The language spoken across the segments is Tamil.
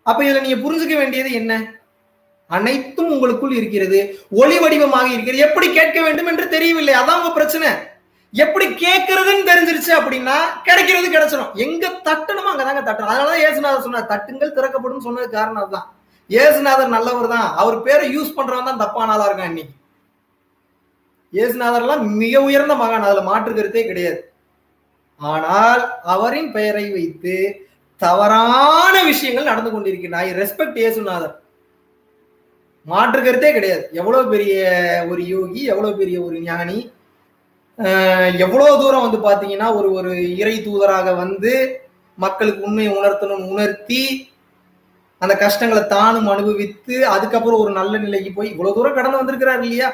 அப்ப இதுல நீங்க புரிஞ்சுக்க வேண்டியது என்ன அனைத்தும் உங்களுக்குள் இருக்கிறது ஒளி வடிவமாக இருக்கிறது எப்படி கேட்க வேண்டும் என்று தெரியவில்லை அதான் உங்க பிரச்சனை எப்படி கேட்கறதுன்னு தெரிஞ்சிருச்சு அப்படின்னா கிடைக்கிறது கிடைச்சிடும் எங்க தட்டணுமோ அங்கதாங்க தட்டணும் அதனாலதான் ஏசுநாதர் சொன்னார் தட்டுங்கள் திறக்கப்படும் சொன்னது காரணம் அதுதான் ஏசுநாதர் நல்லவர் தான் அவர் பேரை யூஸ் பண்றவன் தான் தப்பான ஆளா இருக்கான் இன்னைக்கு ஏசுநாதர்லாம் மிக உயர்ந்த மகான் அதுல மாற்று கருத்தே கிடையாது ஆனால் அவரின் பெயரை வைத்து தவறான விஷயங்கள் நடந்து கொண்டிருக்கின்றன ஐ ரெஸ்பெக்ட் ஏசுநாதர் மாற்று கருத்தே கிடையாது எவ்வளவு பெரிய ஒரு யோகி எவ்வளவு பெரிய ஒரு ஞானி அஹ் எவ்வளவு தூரம் வந்து பாத்தீங்கன்னா ஒரு ஒரு இறை தூதராக வந்து மக்களுக்கு உண்மையை உணர்த்தணும் உணர்த்தி அந்த கஷ்டங்களை தானும் அனுபவித்து அதுக்கப்புறம் ஒரு நல்ல நிலைக்கு போய் இவ்வளவு தூரம் கடந்து வந்திருக்கிறார் இல்லையா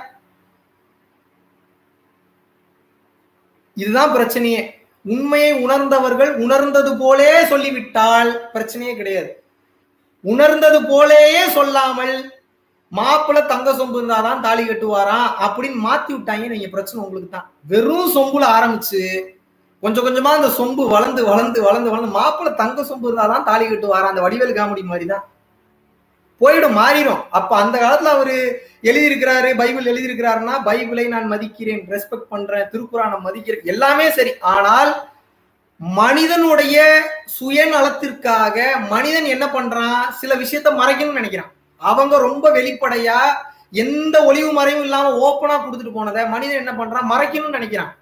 இதுதான் பிரச்சனையே உண்மையை உணர்ந்தவர்கள் உணர்ந்தது போலே சொல்லிவிட்டால் பிரச்சனையே கிடையாது உணர்ந்தது போலேயே சொல்லாமல் மாப்பிள்ளை தங்க சொம்பு இருந்தாதான் தாலி கட்டுவாராம் அப்படின்னு மாத்தி விட்டாங்க நீங்க பிரச்சனை உங்களுக்கு தான் வெறும் சொம்புல ஆரம்பிச்சு கொஞ்சம் கொஞ்சமா அந்த சொம்பு வளர்ந்து வளர்ந்து வளர்ந்து வளர்ந்து மாப்பிள்ளை தங்க சொம்பு இருந்தாதான் தாலி கட்டுவாராம் அந்த வடிவேல் காமெடி மாதிரி தான் போயிடும் மாறிடும் அப்ப அந்த காலத்துல அவரு எழுதியிருக்கிறாரு பைபிள் எழுதியிருக்கிறாருன்னா பைபிளை நான் மதிக்கிறேன் ரெஸ்பெக்ட் பண்றேன் திருக்குறானை மதிக்கிறேன் எல்லாமே சரி ஆனால் மனிதனுடைய சுயநலத்திற்காக மனிதன் என்ன பண்றான் சில விஷயத்த மறைக்கணும்னு நினைக்கிறான் அவங்க ரொம்ப வெளிப்படையா எந்த ஒளிவு மறைவும் இல்லாம ஓப்பனா கொடுத்துட்டு போனதை மனிதன் என்ன பண்றான் மறைக்கணும்னு நினைக்கிறான்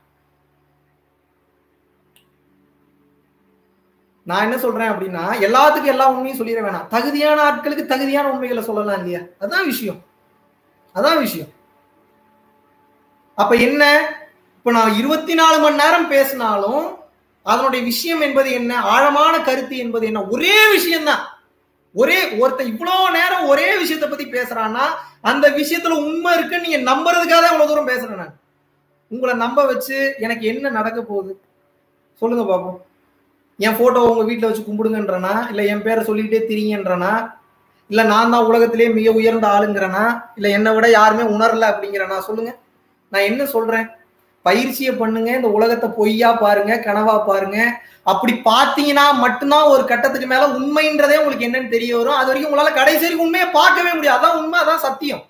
நான் என்ன சொல்றேன் அப்படின்னா எல்லாத்துக்கும் எல்லா உண்மையும் சொல்லிட வேணாம் தகுதியான ஆட்களுக்கு தகுதியான உண்மைகளை சொல்லலாம் இல்லையா அதான் விஷயம் அதான் விஷயம் அப்ப என்ன இப்ப நான் இருபத்தி நாலு மணி நேரம் பேசினாலும் அதனுடைய விஷயம் என்பது என்ன ஆழமான கருத்து என்பது என்ன ஒரே விஷயம்தான் ஒரே ஒருத்தன் இவ்வளவு நேரம் ஒரே விஷயத்த பத்தி பேசுறான்னா அந்த விஷயத்துல உண்மை இருக்குன்னு நீங்க நம்புறதுக்காக தான் இவ்வளவு தூரம் பேசுறேன் நான் உங்களை நம்ப வச்சு எனக்கு என்ன நடக்க போகுது சொல்லுங்க பாப்போம் என் போட்டோ உங்க வீட்டுல வச்சு கும்பிடுங்கன்றனா இல்ல என் பேரை சொல்லிக்கிட்டே திரிங்கன்றனா இல்ல நான் தான் உலகத்திலேயே மிக உயர்ந்த ஆளுங்கிறனா இல்ல என்னை விட யாருமே உணரல அப்படிங்கிறனா சொல்லுங்க நான் என்ன சொல்றேன் பயிற்சியை பண்ணுங்க இந்த உலகத்தை பொய்யா பாருங்க கனவா பாருங்க அப்படி பாத்தீங்கன்னா மட்டும்தான் ஒரு கட்டத்துக்கு மேல உண்மைன்றதே உங்களுக்கு என்னன்னு தெரிய வரும் அது வரைக்கும் உங்களால கடைசி வரைக்கும் உண்மையை பார்க்கவே முடியாது அதான் உண்மை அதான் சத்தியம்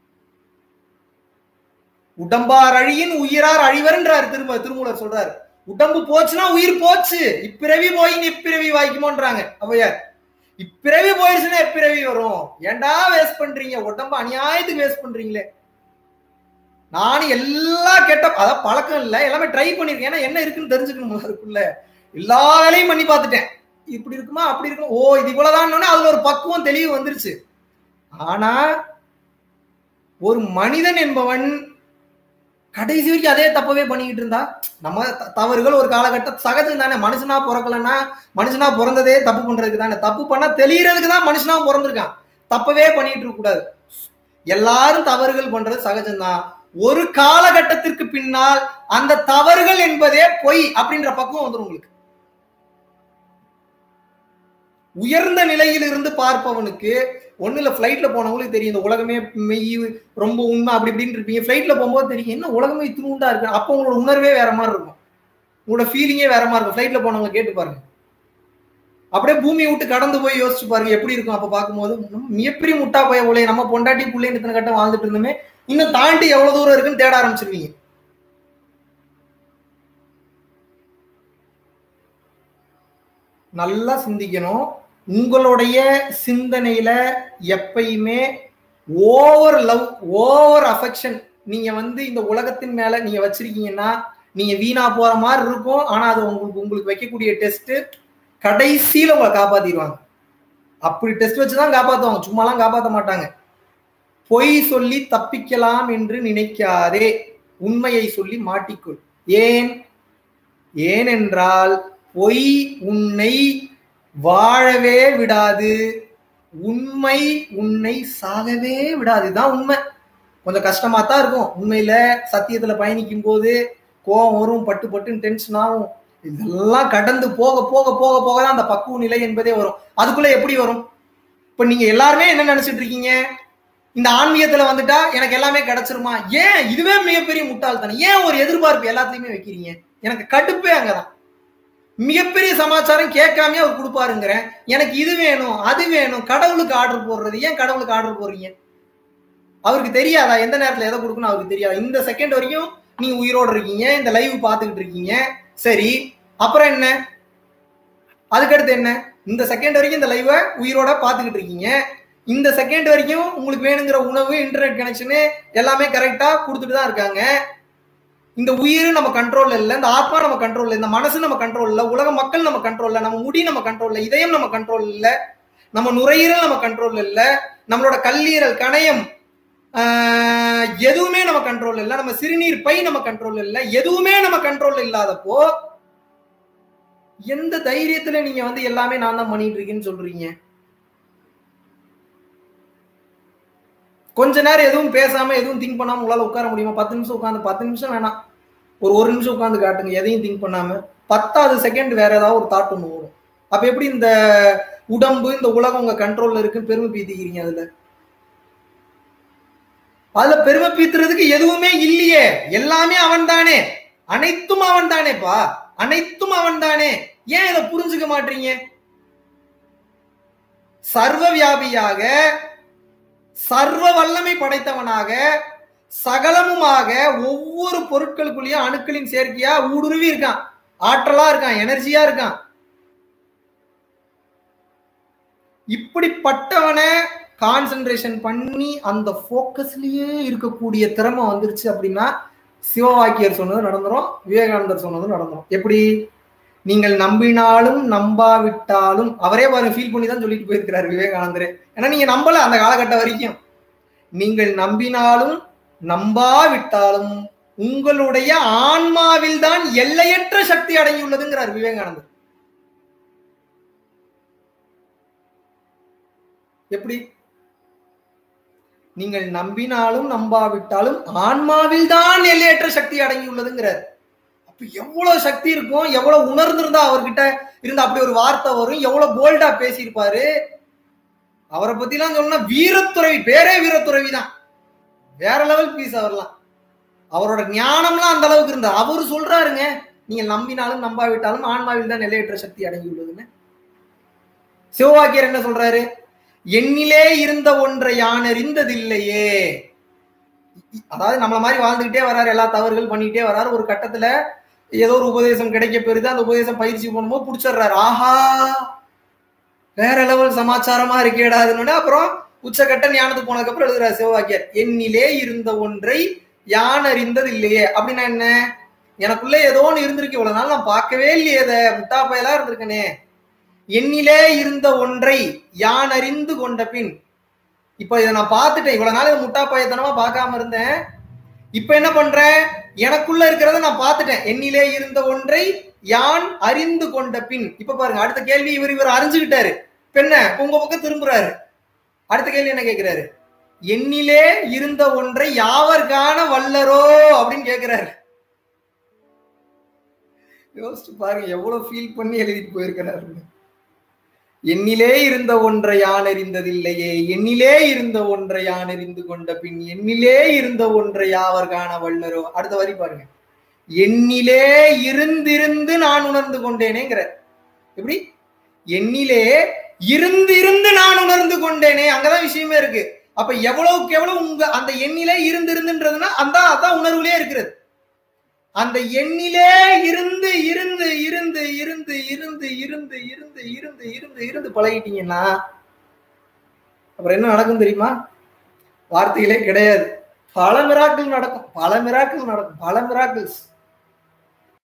உடம்பார் அழியின் உயிரார் அழிவர்ன்றார் திரும்ப திருமூலர் சொல்றாரு உடம்பு போச்சுன்னா உயிர் போச்சு இப்பிறவி போய் இப்பிறவி வாய்க்குமோன்றாங்க அவையார் இப்பிறவி போயிடுச்சுன்னா எப்பிறவி வரும் ஏன்டா வேஸ்ட் பண்றீங்க உடம்பு அநியாயத்துக்கு வேஸ்ட் பண்றீங்களே நானும் எல்லா கெட்ட அதான் பழக்கம் இல்லை எல்லாமே ட்ரை பண்ணிருக்கேன் ஏன்னா என்ன இருக்குன்னு தெரிஞ்சுக்கணும் அதுக்குள்ள எல்லா வேலையும் பண்ணி பார்த்துட்டேன் இப்படி இருக்குமா அப்படி இருக்கும் ஓ இது இவ்வளவுதான் அதுல ஒரு பக்குவம் தெளிவு வந்துருச்சு ஆனா ஒரு மனிதன் என்பவன் கடைசி வரைக்கும் அதே தப்பவே பண்ணிக்கிட்டு இருந்தா நம்ம தவறுகள் ஒரு காலகட்டம் சகஜம் தானே மனுஷனா பிறக்கலன்னா மனுஷனா பிறந்ததே தப்பு பண்றதுக்கு தானே தப்பு பண்ணா தெளியறதுக்கு தான் மனுஷனா பிறந்திருக்கான் தப்பவே பண்ணிட்டு இருக்க கூடாது எல்லாரும் தவறுகள் பண்றது சகஜம்தான் ஒரு காலகட்டத்திற்கு பின்னால் அந்த தவறுகள் என்பதே பொய் அப்படின்ற பக்குவம் வந்துடும் உங்களுக்கு உயர்ந்த நிலையில் இருந்து பார்ப்பவனுக்கு ஒண்ணு இல்ல ஃபிளைட்ல போனவங்களுக்கு தெரியும் இந்த உலகமே மெய் ரொம்ப உண்மை அப்படி இப்படின்னு இருப்பீங்க ஃபிளைட்ல போகும்போது தெரியும் என்ன உலகமே இத்தினூண்டா இருக்கு அப்போ உங்களோட உணர்வே வேற மாதிரி இருக்கும் உங்களோட ஃபீலிங்கே வேற மாதிரி இருக்கும் ஃபிளைட்ல போனவங்க கேட்டு பாருங்க அப்படியே பூமியை விட்டு கடந்து போய் யோசிச்சு பாருங்க எப்படி இருக்கும் அப்ப பார்க்கும்போது மிகப்பெரிய முட்டா போய உலைய நம்ம பொண்டாட்டி பிள்ளை இத்தனை கட்டம் வாழ்ந்துட்டு இருந்தோமே இன்னும் தாண்டி எவ்வளவு தூரம் இருக்குன்னு தேட ஆரம்பிச்சிருவீங்க நல்லா சிந்திக்கணும் உங்களுடைய சிந்தனையில எப்பயுமே ஓவர் லவ் ஓவர் அஃபெக்ஷன் நீங்க வந்து இந்த உலகத்தின் மேல நீங்க வச்சிருக்கீங்கன்னா நீங்க வீணா போற மாதிரி இருக்கும் ஆனா அது உங்களுக்கு உங்களுக்கு வைக்கக்கூடிய டெஸ்ட் கடைசியில உங்களை காப்பாத்திடுவாங்க அப்படி டெஸ்ட் வச்சுதான் காப்பாத்துவாங்க சும்மாலாம் காப்பாற்ற மாட்டாங்க பொய் சொல்லி தப்பிக்கலாம் என்று நினைக்காதே உண்மையை சொல்லி மாட்டிக்கொள் ஏன் ஏனென்றால் பொய் உன்னை வாழவே விடாது உண்மை உன்னை சாகவே விடாது இதுதான் உண்மை கொஞ்சம் கஷ்டமா தான் இருக்கும் உண்மையில சத்தியத்துல பயணிக்கும் போது கோவம் வரும் பட்டு பட்டுன்னு டென்ஷன் ஆகும் இதெல்லாம் கடந்து போக போக போக போக தான் அந்த பக்குவ நிலை என்பதே வரும் அதுக்குள்ள எப்படி வரும் இப்ப நீங்க எல்லாருமே என்ன நினைச்சிட்டு இருக்கீங்க இந்த ஆன்மீகத்துல வந்துட்டா எனக்கு எல்லாமே கிடைச்சிருமா ஏன் இதுவே மிகப்பெரிய முட்டாள்தானே ஏன் ஒரு எதிர்பார்ப்பு எல்லாத்துலயுமே வைக்கிறீங்க எனக்கு கடுப்பே அங்கதான் மிகப்பெரிய சமாச்சாரம் கேட்காம அவர் கொடுப்பாருங்கிறேன் எனக்கு இது வேணும் அது வேணும் கடவுளுக்கு ஆர்டர் போடுறது ஏன் கடவுளுக்கு ஆர்டர் போடுறீங்க அவருக்கு தெரியாதா எந்த நேரத்துல எதை கொடுக்கணும் அவருக்கு தெரியாதா இந்த செகண்ட் வரைக்கும் நீங்க உயிரோட இருக்கீங்க இந்த லைவ் பார்த்துக்கிட்டு இருக்கீங்க சரி அப்புறம் என்ன அதுக்கடுத்து என்ன இந்த செகண்ட் வரைக்கும் இந்த லைவை உயிரோட பார்த்துக்கிட்டு இருக்கீங்க இந்த செகண்ட் வரைக்கும் உங்களுக்கு வேணுங்கிற உணவு இன்டர்நெட் கனெக்ஷனு எல்லாமே கரெக்டா கொடுத்துட்டு தான் இருக்காங்க இந்த உயிர் நம்ம கண்ட்ரோல்ல இல்ல இந்த ஆத்மா நம்ம கண்ட்ரோல்ல இந்த மனசு நம்ம கண்ட்ரோல் இல்ல உலக மக்கள் நம்ம கண்ட்ரோல்ல நம்ம முடி நம்ம கண்ட்ரோல்ல இதயம் நம்ம கண்ட்ரோல் இல்ல நம்ம நுரையீரல் நம்ம கண்ட்ரோல் இல்ல நம்மளோட கல்லீரல் கணையம் ஆஹ், எதுவுமே நம்ம கண்ட்ரோல் இல்ல நம்ம சிறுநீர் பை நம்ம கண்ட்ரோல் இல்ல எதுவுமே நம்ம கண்ட்ரோல் இல்லாதப்போ எந்த தைரியத்துல நீங்க வந்து எல்லாமே நான் தான் பண்ணிட்டு இருக்கேன்னு சொல்றீங்க கொஞ்ச நேரம் எதுவும் பேசாம எதுவும் திங்க் பண்ணாம உங்களால உட்கார முடியுமா பத்து நிமிஷம் உட்காந்து பத்து நிமிஷம் வேணாம் ஒரு ஒரு நிமிஷம் உட்காந்து காட்டுங்க எதையும் திங்க் பண்ணாம பத்தாவது செகண்ட் வேற ஏதாவது ஒரு தாட் ஒன்று வரும் அப்ப எப்படி இந்த உடம்பு இந்த உலகம் உங்க கண்ட்ரோல்ல இருக்குன்னு பெருமை பீத்திக்கிறீங்க அதுல அதுல பெருமை பீத்துறதுக்கு எதுவுமே இல்லையே எல்லாமே அவன் தானே அனைத்தும் அவன் தானேப்பா அனைத்தும் அவன் தானே ஏன் இதை புரிஞ்சுக்க மாட்டீங்க சர்வ வியாபியாக சர்வ வல்லமை படைத்தவனாக சகலமுமாக ஒவ்வொரு பொருட்களுக்குள்ளேயும் அணுக்களின் சேர்க்கையா ஊடுருவி இருக்கான் ஆற்றலா இருக்கான் எனர்ஜியா இருக்கான் இப்படிப்பட்டவனை கான்சென்ட்ரேஷன் பண்ணி அந்த ஃபோக்கஸ்லயே இருக்கக்கூடிய திறமை வந்துருச்சு அப்படின்னா சிவவாக்கியர் சொன்னது நடந்துரும் விவேகானந்தர் சொன்னது நடந்துரும் எப்படி நீங்கள் நம்பினாலும் நம்பாவிட்டாலும் அவரே பாருங்க ஃபீல் பண்ணி தான் சொல்லிட்டு போயிருக்கிறாரு விவேகானந்தரே ஏன்னா நீங்க நம்பல அந்த காலகட்டம் வரைக்கும் நீங்கள் நம்பினாலும் நம்பாவிட்டாலும் உங்களுடைய ஆன்மாவில் தான் எல்லையற்ற சக்தி அடங்கியுள்ளதுங்கிறார் விவேகானந்தர் எப்படி நீங்கள் நம்பினாலும் நம்பாவிட்டாலும் ஆன்மாவில் தான் எல்லையற்ற சக்தி அடங்கியுள்ளதுங்கிறார் அப்ப எவ்வளவு சக்தி இருக்கும் எவ்வளவு உணர்ந்திருந்தா அவர்கிட்ட இருந்து அப்படி ஒரு வார்த்தை வரும் எவ்வளவு போல்டா பேசியிருப்பாரு அவரை பத்தி எல்லாம் சொல்லணும்னா வீரத்துறவி பேரே வீரத்துறவி தான் வேற லெவல் பீஸ் அவர்லாம் அவரோட ஞானம்லாம் அந்த அளவுக்கு இருந்தா அவரு சொல்றாருங்க நீங்க நம்பினாலும் நம்பாவிட்டாலும் ஆன்மாவில் தான் நிலையற்ற சக்தி அடங்கியுள்ளதுன்னு சிவவாக்கியர் என்ன சொல்றாரு எண்ணிலே இருந்த ஒன்றை யான் அறிந்ததில்லையே அதாவது நம்மள மாதிரி வாழ்ந்துகிட்டே வராரு எல்லா தவறுகள் பண்ணிக்கிட்டே வராரு ஒரு கட்டத்துல ஏதோ ஒரு உபதேசம் கிடைக்க பெறுது அந்த உபதேசம் பயிற்சி பண்ணும்போது புடிச்சிடுறாரு ஆஹா வேற லெவல் சமாச்சாரமா இருக்கேடாதுன்னு அப்புறம் உச்சகட்ட ஞானத்துக்கு போனதுக்கு அப்புறம் எழுதுறாரு சிவவாக்கியர் என்னிலே இருந்த ஒன்றை யான் அறிந்தது இல்லையே அப்படின்னா என்ன எனக்குள்ள ஏதோ ஒன்று இருந்திருக்கு இவ்வளவு நாள் நான் பார்க்கவே இல்லையே அதை முட்டா பயலா இருந்திருக்கனே என்னிலே இருந்த ஒன்றை யான் அறிந்து கொண்ட பின் இப்ப இதை நான் பார்த்துட்டேன் இவ்வளவு நாள் இதை முட்டா பயத்தனமா பார்க்காம இருந்தேன் இப்ப என்ன பண்றேன் எனக்குள்ள இருக்கிறத நான் பார்த்துட்டேன் என்னிலே இருந்த ஒன்றை யான் அறிந்து கொண்ட பின் இப்ப பாருங்க அடுத்த கேள்வி இவர் இவர் அறிஞ்சுக்கிட்டாரு பெண்ண உங்க பக்கம் திரும்புறாரு அடுத்த கேள்வி என்ன கேட்கிறாரு என்னிலே இருந்த ஒன்றை யாவர் காண வல்லரோ அப்படின்னு கேட்கிறாரு யோசிச்சு பாருங்க எவ்வளவு ஃபீல் பண்ணி எழுதிட்டு போயிருக்கிறாரு என்னிலே இருந்த ஒன்றை யான் அறிந்ததில்லையே என்னிலே இருந்த ஒன்றை யான் அறிந்து கொண்ட பின் என்னிலே இருந்த ஒன்றை யாவர் காண வல்லரோ அடுத்த வரி பாருங்க என்னிலே இருந்திருந்து நான் உணர்ந்து கொண்டேனேங்கிற எப்படி என்னிலே இருந்திருந்து நான் உணர்ந்து கொண்டேனே அங்கதான் விஷயமே இருக்கு அப்ப எவ்வளவுக்கு எவ்வளவு உங்க அந்த எண்ணிலே இருந்திருந்துன்றதுன்னா அந்த அதான் உணர்வுலயே இருக்கிறது அந்த எண்ணிலே இருந்து இருந்து இருந்து இருந்து இருந்து இருந்து இருந்து இருந்து இருந்து இருந்து பழகிட்டீங்கன்னா அப்புறம் என்ன நடக்கும் தெரியுமா வார்த்தைகளே கிடையாது பல மிராக்கள் நடக்கும் பல மிராக்கள் நடக்கும் பல மிராக்கிள்ஸ்